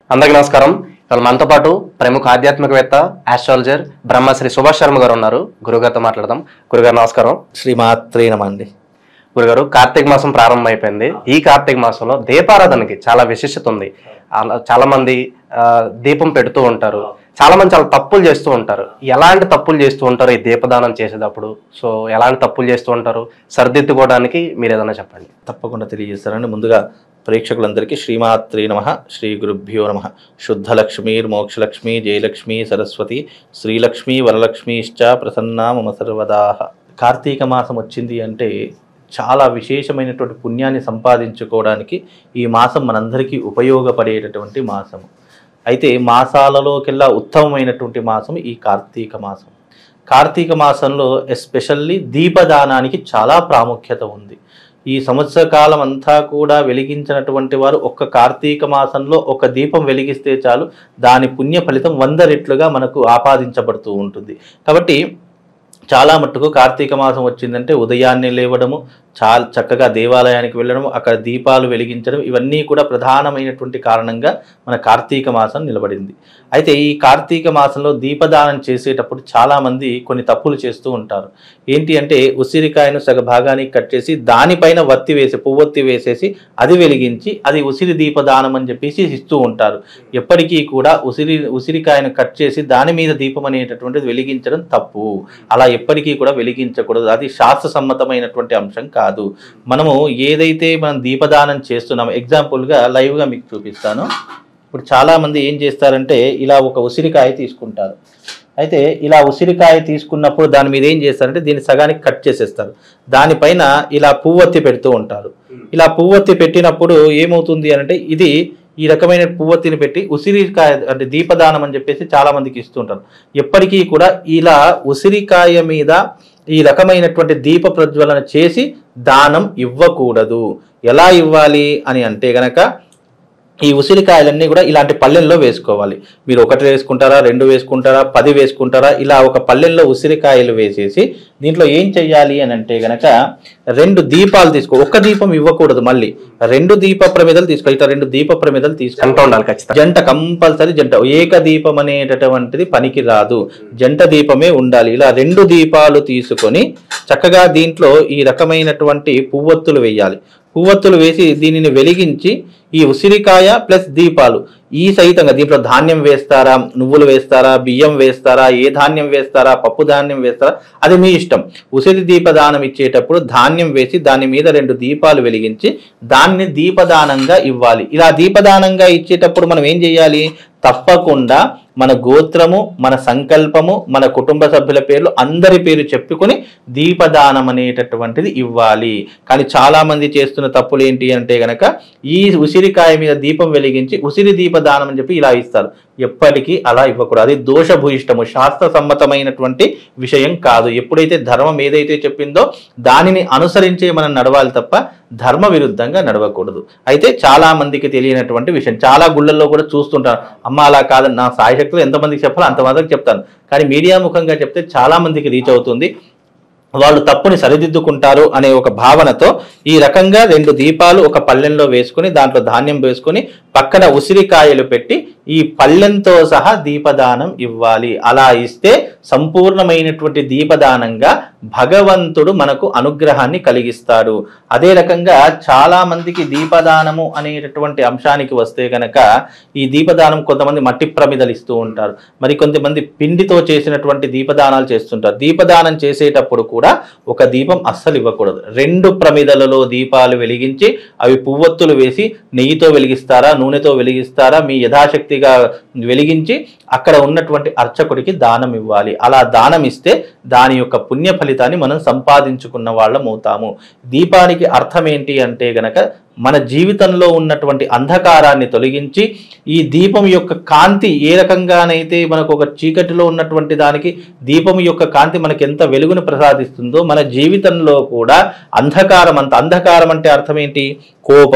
అందరికీ నమస్కారం ఇవాళ మనతో పాటు ప్రముఖ ఆధ్యాత్మికవేత్త ఆస్ట్రాలజర్ బ్రహ్మశ్రీ సుభాష్ శర్మ గారు ఉన్నారు గురుగారితో మాట్లాడదాం గురుగారు నమస్కారం శ్రీమాత్రే నమండి గురుగారు కార్తీక మాసం ప్రారంభం అయిపోయింది ఈ కార్తీక మాసంలో దీపారాధనకి చాలా విశిష్టత ఉంది అలా చాలా మంది ఆ, దీపం పెడుతూ ఉంటారు చాలా మంది చాలా తప్పులు చేస్తూ ఉంటారు ఎలాంటి తప్పులు చేస్తూ ఉంటారు ఈ దీపదానం చేసేటప్పుడు సో ఎలాంటి తప్పులు చేస్తూ ఉంటారు సరిదిద్దుకోవడానికి మీరు ఏదైనా చెప్పండి తప్పకుండా తెలియజేస్తారండి ముందుగా ప్రేక్షకులందరికీ శ్రీమాత్రే నమ శ్రీ గురుభ్యో నమ శుద్ధలక్ష్మీర్ మోక్షలక్ష్మి జయలక్ష్మి సరస్వతి శ్రీలక్ష్మి వరలక్ష్మీశ్చ ప్రసన్నా మమ సర్వదా కార్తీక మాసం వచ్చింది అంటే చాలా విశేషమైనటువంటి పుణ్యాన్ని సంపాదించుకోవడానికి ఈ మాసం మనందరికీ ఉపయోగపడేటటువంటి మాసము అయితే మాసాలలోకెల్లా ఉత్తమమైనటువంటి మాసం ఈ కార్తీక మాసం కార్తీక మాసంలో ఎస్పెషల్లీ దీపదానానికి చాలా ప్రాముఖ్యత ఉంది ఈ సంవత్సర కాలం అంతా కూడా వెలిగించినటువంటి వారు ఒక్క కార్తీక మాసంలో ఒక దీపం వెలిగిస్తే చాలు దాని పుణ్య ఫలితం వంద రెట్లుగా మనకు ఆపాదించబడుతూ ఉంటుంది కాబట్టి చాలా మట్టుకు కార్తీక మాసం వచ్చిందంటే ఉదయాన్నే లేవడము చాలా చక్కగా దేవాలయానికి వెళ్ళడము అక్కడ దీపాలు వెలిగించడం ఇవన్నీ కూడా ప్రధానమైనటువంటి కారణంగా మన కార్తీక మాసం నిలబడింది అయితే ఈ కార్తీక మాసంలో దీపదానం చేసేటప్పుడు చాలామంది కొన్ని తప్పులు చేస్తూ ఉంటారు ఏంటి అంటే ఉసిరికాయను సగ భాగానికి కట్ చేసి దానిపైన వత్తి వేసి పువ్వొత్తి వేసేసి అది వెలిగించి అది ఉసిరి దీపదానం అని చెప్పేసి ఇస్తూ ఉంటారు ఎప్పటికీ కూడా ఉసిరి ఉసిరికాయను కట్ చేసి దాని మీద దీపం అనేటటువంటిది వెలిగించడం తప్పు అలా ఎప్పటికీ కూడా వెలిగించకూడదు అది శాస్త్ర సమ్మతమైనటువంటి అంశం కాదు మనము ఏదైతే మనం దీపదానం చేస్తున్నామో ఎగ్జాంపుల్గా లైవ్గా మీకు చూపిస్తాను ఇప్పుడు చాలామంది ఏం చేస్తారంటే ఇలా ఒక ఉసిరికాయ తీసుకుంటారు అయితే ఇలా ఉసిరికాయ తీసుకున్నప్పుడు దాని మీద ఏం చేస్తారంటే దీన్ని సగానికి కట్ చేసేస్తారు దానిపైన ఇలా పువ్వొత్తి పెడుతూ ఉంటారు ఇలా పువ్వొత్తి పెట్టినప్పుడు ఏమవుతుంది అంటే ఇది ఈ రకమైన పువ్వొత్తిని పెట్టి ఉసిరికాయ అంటే దీపదానం అని చెప్పేసి చాలా మందికి ఇస్తుంటారు ఎప్పటికీ కూడా ఇలా ఉసిరికాయ మీద ఈ రకమైనటువంటి దీప ప్రజ్వలన చేసి దానం ఇవ్వకూడదు ఎలా ఇవ్వాలి అని అంటే గనక ఈ ఉసిరికాయలన్నీ కూడా ఇలాంటి పల్లెల్లో వేసుకోవాలి మీరు ఒకటి వేసుకుంటారా రెండు వేసుకుంటారా పది వేసుకుంటారా ఇలా ఒక పల్లెల్లో ఉసిరికాయలు వేసేసి దీంట్లో ఏం చెయ్యాలి అని అంటే గనక రెండు దీపాలు తీసుకో ఒక్క దీపం ఇవ్వకూడదు మళ్ళీ రెండు దీప ప్రమిదలు తీసుకో ఇట్లా రెండు దీప ప్రమిదలు తీసుకో ఎంత ఉండాలి ఖచ్చితంగా జంట కంపల్సరీ జంట ఏక దీపం అనేటటువంటిది పనికి రాదు జంట దీపమే ఉండాలి ఇలా రెండు దీపాలు తీసుకొని చక్కగా దీంట్లో ఈ రకమైనటువంటి పువ్వొత్తులు వేయాలి పువ్వొత్తులు వేసి దీనిని వెలిగించి ఈ ఉసిరికాయ ప్లస్ దీపాలు ఈ సహితంగా దీంట్లో ధాన్యం వేస్తారా నువ్వులు వేస్తారా బియ్యం వేస్తారా ఏ ధాన్యం వేస్తారా పప్పు ధాన్యం వేస్తారా అది మీ ఇష్టం ఉసిరి దీపదానం ఇచ్చేటప్పుడు ధాన్యం వేసి దాని మీద రెండు దీపాలు వెలిగించి దాన్ని దీపదానంగా ఇవ్వాలి ఇలా దీపదానంగా ఇచ్చేటప్పుడు మనం ఏం చేయాలి తప్పకుండా మన గోత్రము మన సంకల్పము మన కుటుంబ సభ్యుల పేర్లు అందరి పేరు చెప్పుకొని దీపదానం అనేటటువంటిది ఇవ్వాలి కానీ చాలా మంది చేస్తున్న తప్పులు ఏంటి అంటే గనక ఈ ఉసిరికాయ మీద దీపం వెలిగించి ఉసిరి దీపదానం అని చెప్పి ఇలా ఇస్తారు ఎప్పటికీ అలా ఇవ్వకూడదు అది దోషభూయిష్టము శాస్త్ర సమ్మతమైనటువంటి విషయం కాదు ఎప్పుడైతే ధర్మం ఏదైతే చెప్పిందో దానిని అనుసరించే మనం నడవాలి తప్ప ధర్మ విరుద్ధంగా నడవకూడదు అయితే చాలా మందికి తెలియనటువంటి విషయం చాలా గుళ్ళల్లో కూడా చూస్తుంటారు అమ్మ అలా కాదని నా సాయశక్తులు ఎంతమందికి చెప్పాలో అంతమందికి చెప్తాను కానీ మీడియా ముఖంగా చెప్తే చాలా మందికి రీచ్ అవుతుంది వాళ్ళు తప్పుని సరిదిద్దుకుంటారు అనే ఒక భావనతో ఈ రకంగా రెండు దీపాలు ఒక పళ్ళెంలో వేసుకుని దాంట్లో ధాన్యం వేసుకుని పక్కన ఉసిరికాయలు పెట్టి ఈ పళ్ళెంతో సహా దీపదానం ఇవ్వాలి అలా ఇస్తే సంపూర్ణమైనటువంటి దీపదానంగా భగవంతుడు మనకు అనుగ్రహాన్ని కలిగిస్తాడు అదే రకంగా చాలా మందికి దీపదానము అనేటటువంటి అంశానికి వస్తే గనక ఈ దీపదానం కొంతమంది మట్టి ప్రమిదలు ఇస్తూ ఉంటారు మరి కొంతమంది పిండితో చేసినటువంటి దీపదానాలు చేస్తుంటారు దీపదానం చేసేటప్పుడు కూడా ఒక దీపం అస్సలు ఇవ్వకూడదు రెండు ప్రమిదలలో దీపాలు వెలిగించి అవి పువ్వొత్తులు వేసి నెయ్యితో వెలిగిస్తారా నూనెతో వెలిగిస్తారా మీ యథాశక్తిగా వెలిగించి అక్కడ ఉన్నటువంటి అర్చకుడికి దానం ఇవ్వాలి అలా దానం ఇస్తే దాని యొక్క పుణ్య ఫలితాన్ని మనం సంపాదించుకున్న వాళ్ళం అవుతాము దీపానికి అర్థం ఏంటి అంటే గనక మన జీవితంలో ఉన్నటువంటి అంధకారాన్ని తొలగించి ఈ దీపం యొక్క కాంతి ఏ రకంగానైతే మనకు ఒక చీకటిలో ఉన్నటువంటి దానికి దీపం యొక్క కాంతి మనకి ఎంత వెలుగును ప్రసాదిస్తుందో మన జీవితంలో కూడా అంధకారం అంత అంధకారం అంటే అర్థం ఏంటి కోపము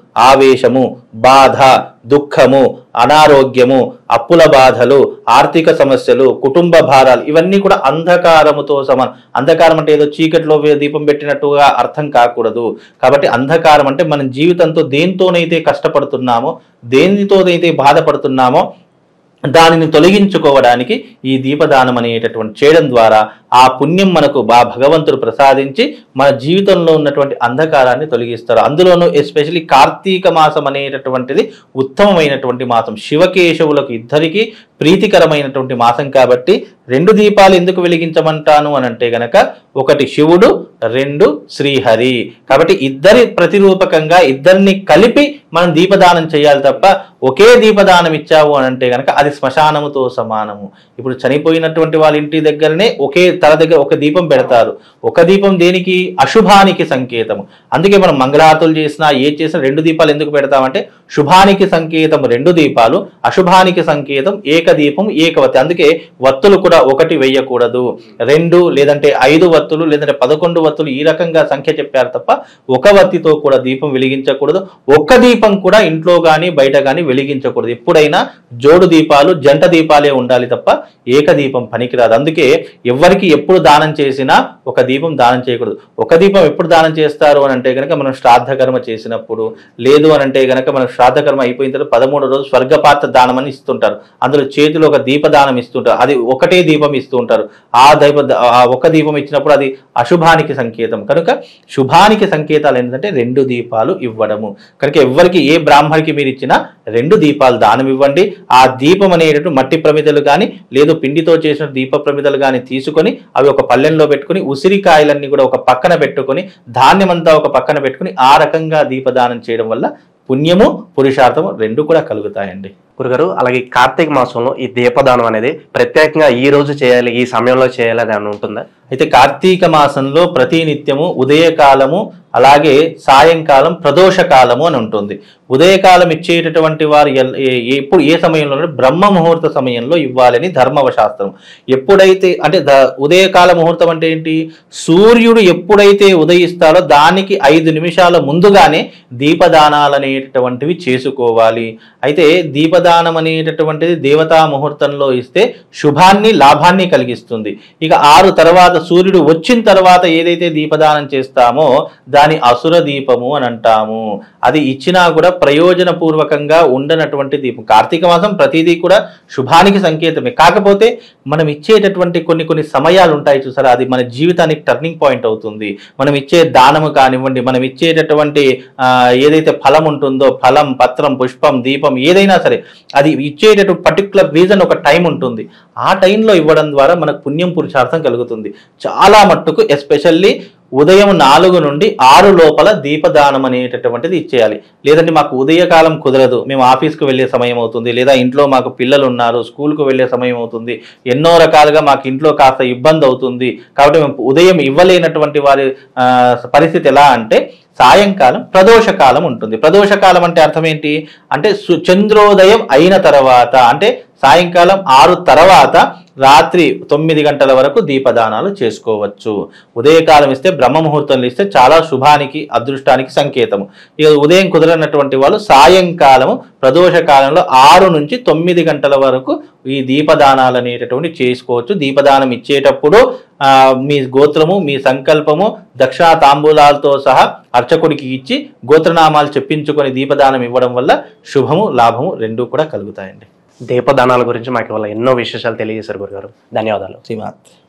ఆవేశము బాధ దుఃఖము అనారోగ్యము అప్పుల బాధలు ఆర్థిక సమస్యలు కుటుంబ భారాలు ఇవన్నీ కూడా అంధకారముతో సమానం అంధకారం అంటే ఏదో చీకటిలో వే- దీపం పెట్టినట్టుగా అర్థం కాకూడదు కాబట్టి అంధకారం అంటే మన జీవితంతో దేంతోనైతే కష్టపడుతున్నామో దేనితోనైతే బాధపడుతున్నామో దానిని తొలగించుకోవడానికి ఈ దీపదానం అనేటటువంటి చేయడం ద్వారా ఆ పుణ్యం మనకు బా భగవంతుడు ప్రసాదించి మన జీవితంలో ఉన్నటువంటి అంధకారాన్ని తొలగిస్తారు అందులోనూ ఎస్పెషల్లీ కార్తీక మాసం అనేటటువంటిది ఉత్తమమైనటువంటి మాసం శివకేశవులకు ఇద్దరికి ప్రీతికరమైనటువంటి మాసం కాబట్టి రెండు దీపాలు ఎందుకు వెలిగించమంటాను అని అంటే గనక ఒకటి శివుడు రెండు శ్రీహరి కాబట్టి ఇద్దరి ప్రతిరూపకంగా ఇద్దరిని కలిపి మనం దీపదానం చేయాలి తప్ప ఒకే దీపదానం ఇచ్చావు అని అంటే గనక అది శ్మశానముతో సమానము ఇప్పుడు చనిపోయినటువంటి వాళ్ళ ఇంటి దగ్గరనే ఒకే తల దగ్గర ఒక దీపం పెడతారు ఒక దీపం దేనికి అశుభానికి సంకేతము అందుకే మనం మంగళారతులు చేసినా ఏ చేసినా రెండు దీపాలు ఎందుకు పెడతామంటే శుభానికి సంకేతం రెండు దీపాలు అశుభానికి సంకేతం ఏకదీపం ఏకవతి అందుకే వత్తులు కూడా ఒకటి వెయ్యకూడదు రెండు లేదంటే ఐదు వత్తులు లేదంటే పదకొండు వత్తులు ఈ రకంగా సంఖ్య చెప్పారు తప్ప ఒక వత్తితో కూడా దీపం వెలిగించకూడదు ఒక్క దీపం కూడా ఇంట్లో కానీ బయట కానీ వెలిగించకూడదు ఎప్పుడైనా జోడు దీపాలు జంట దీపాలే ఉండాలి తప్ప ఏకదీపం పనికిరాదు అందుకే ఎవరికి ఎప్పుడు దానం చేసినా ఒక దీపం దానం చేయకూడదు ఒక దీపం ఎప్పుడు దానం చేస్తారు అని అంటే గనక మనం శ్రాద్ధ కర్మ చేసినప్పుడు లేదు అని అంటే గనక మనం శ్రాద్ధ కర్మ అయిపోయిన తర్వాత పదమూడు రోజు స్వర్గపాత్ర దానం అని ఇస్తుంటారు అందులో చేతిలో ఒక దీపదానం ఇస్తుంటారు అది ఒకటే దీపం ఇస్తూ ఉంటారు ఆ దీప ఆ ఒక దీపం ఇచ్చినప్పుడు అది అశుభానికి సంకేతం కనుక శుభానికి సంకేతాలు ఏంటంటే రెండు దీపాలు ఇవ్వడము కనుక ఎవరికి ఏ బ్రాహ్మడికి మీరు ఇచ్చినా రెండు దీపాలు దానం ఇవ్వండి ఆ దీపం అనేటటువంటి మట్టి ప్రమిదలు కానీ లేదు పిండితో చేసిన దీప ప్రమిదలు కానీ తీసుకొని అవి ఒక పల్లెంలో పెట్టుకొని ఉసిరికాయలన్నీ కూడా ఒక పక్కన పెట్టుకొని ధాన్యమంతా ఒక పక్కన పెట్టుకొని ఆ రకంగా దీపదానం చేయడం వల్ల పుణ్యము పురుషార్థము రెండు కూడా కలుగుతాయండి గురుగారు అలాగే ఈ కార్తీక మాసంలో ఈ దీపదానం అనేది ప్రత్యేకంగా ఈ రోజు చేయాలి ఈ సమయంలో చేయాలి అని ఏమైనా ఉంటుందా అయితే కార్తీక మాసంలో ప్రతి నిత్యము ఉదయకాలము అలాగే సాయంకాలం ప్రదోష కాలము అని ఉంటుంది ఉదయకాలం ఇచ్చేటటువంటి వారు ఎల్- ఏ- ఏ- ఎప్పుడు ఏ సమయంలో అంటే బ్రహ్మ ముహూర్త సమయంలో ఇవ్వాలని ధర్మవశాస్త్రం ఎప్పుడైతే అంటే ద ఉదయకాల ముహూర్తం అంటే ఏంటి సూర్యుడు ఎప్పుడైతే ఉదయిస్తాడో దానికి ఐదు నిమిషాల ముందుగానే దీపదానాలు అనేటటువంటివి చేసుకోవాలి అయితే దీపదానం అనేటటువంటిది దేవతా ముహూర్తంలో ఇస్తే శుభాన్ని లాభాన్ని కలిగిస్తుంది ఇక ఆరు తర్వాత సూర్యుడు వచ్చిన తర్వాత ఏదైతే దీపదానం చేస్తామో దాని అసుర దీపము అని అంటాము అది ఇచ్చినా కూడా ప్రయోజనపూర్వకంగా ఉండనటువంటి దీపం కార్తీక మాసం ప్రతిదీ కూడా శుభానికి సంకేతమే కాకపోతే మనం ఇచ్చేటటువంటి కొన్ని కొన్ని సమయాలు ఉంటాయి చూసారా అది మన జీవితానికి టర్నింగ్ పాయింట్ అవుతుంది మనం ఇచ్చే దానము కానివ్వండి మనం ఇచ్చేటటువంటి ఆ, ఏదైతే ఫలం ఉంటుందో ఫలం పత్రం పుష్పం దీపం ఏదైనా సరే అది ఇచ్చేటటువంటి పర్టికులర్ రీజన్ ఒక టైం ఉంటుంది ఆ టైంలో ఇవ్వడం ద్వారా మనకు పుణ్యం పురుషార్థం కలుగుతుంది చాలా మట్టుకు ఎస్పెషల్లీ ఉదయం నాలుగు నుండి ఆరు లోపల దీపదానం అనేటటువంటిది ఇచ్చేయాలి లేదంటే మాకు ఉదయకాలం కుదరదు మేము ఆఫీస్కి వెళ్ళే సమయం అవుతుంది లేదా ఇంట్లో మాకు పిల్లలు ఉన్నారు స్కూల్కు వెళ్ళే సమయం అవుతుంది ఎన్నో రకాలుగా మాకు ఇంట్లో కాస్త ఇబ్బంది అవుతుంది కాబట్టి మేము ఉదయం ఇవ్వలేనటువంటి వారి ఆ, పరిస్థితి ఎలా అంటే సాయంకాలం ప్రదోషకాలం ఉంటుంది ప్రదోషకాలం అంటే అర్థం ఏంటి అంటే సు- చంద్రోదయం అయిన తర్వాత అంటే సాయంకాలం ఆరు తర్వాత రాత్రి తొమ్మిది గంటల వరకు దీపదానాలు చేసుకోవచ్చు ఉదయకాలం ఇస్తే బ్రహ్మ ముహూర్తంలో ఇస్తే చాలా శుభానికి అదృష్టానికి సంకేతము ఇక ఉదయం కుదరనటువంటి వాళ్ళు సాయంకాలము ప్రదోష కాలంలో ఆరు నుంచి తొమ్మిది గంటల వరకు ఈ దీపదానాలు అనేటటువంటి చేసుకోవచ్చు దీపదానం ఇచ్చేటప్పుడు ఆ, మీ గోత్రము మీ సంకల్పము దక్షిణా తాంబూలాలతో సహా అర్చకుడికి ఇచ్చి గోత్రనామాలు చెప్పించుకొని దీపదానం ఇవ్వడం వల్ల శుభము లాభము రెండూ కూడా కలుగుతాయండి దీపదానాల గురించి మాకు ఇవాళ ఎన్నో విశేషాలు తెలియజేశారు గురుగారు ధన్యవాదాలు శ్రీమాత్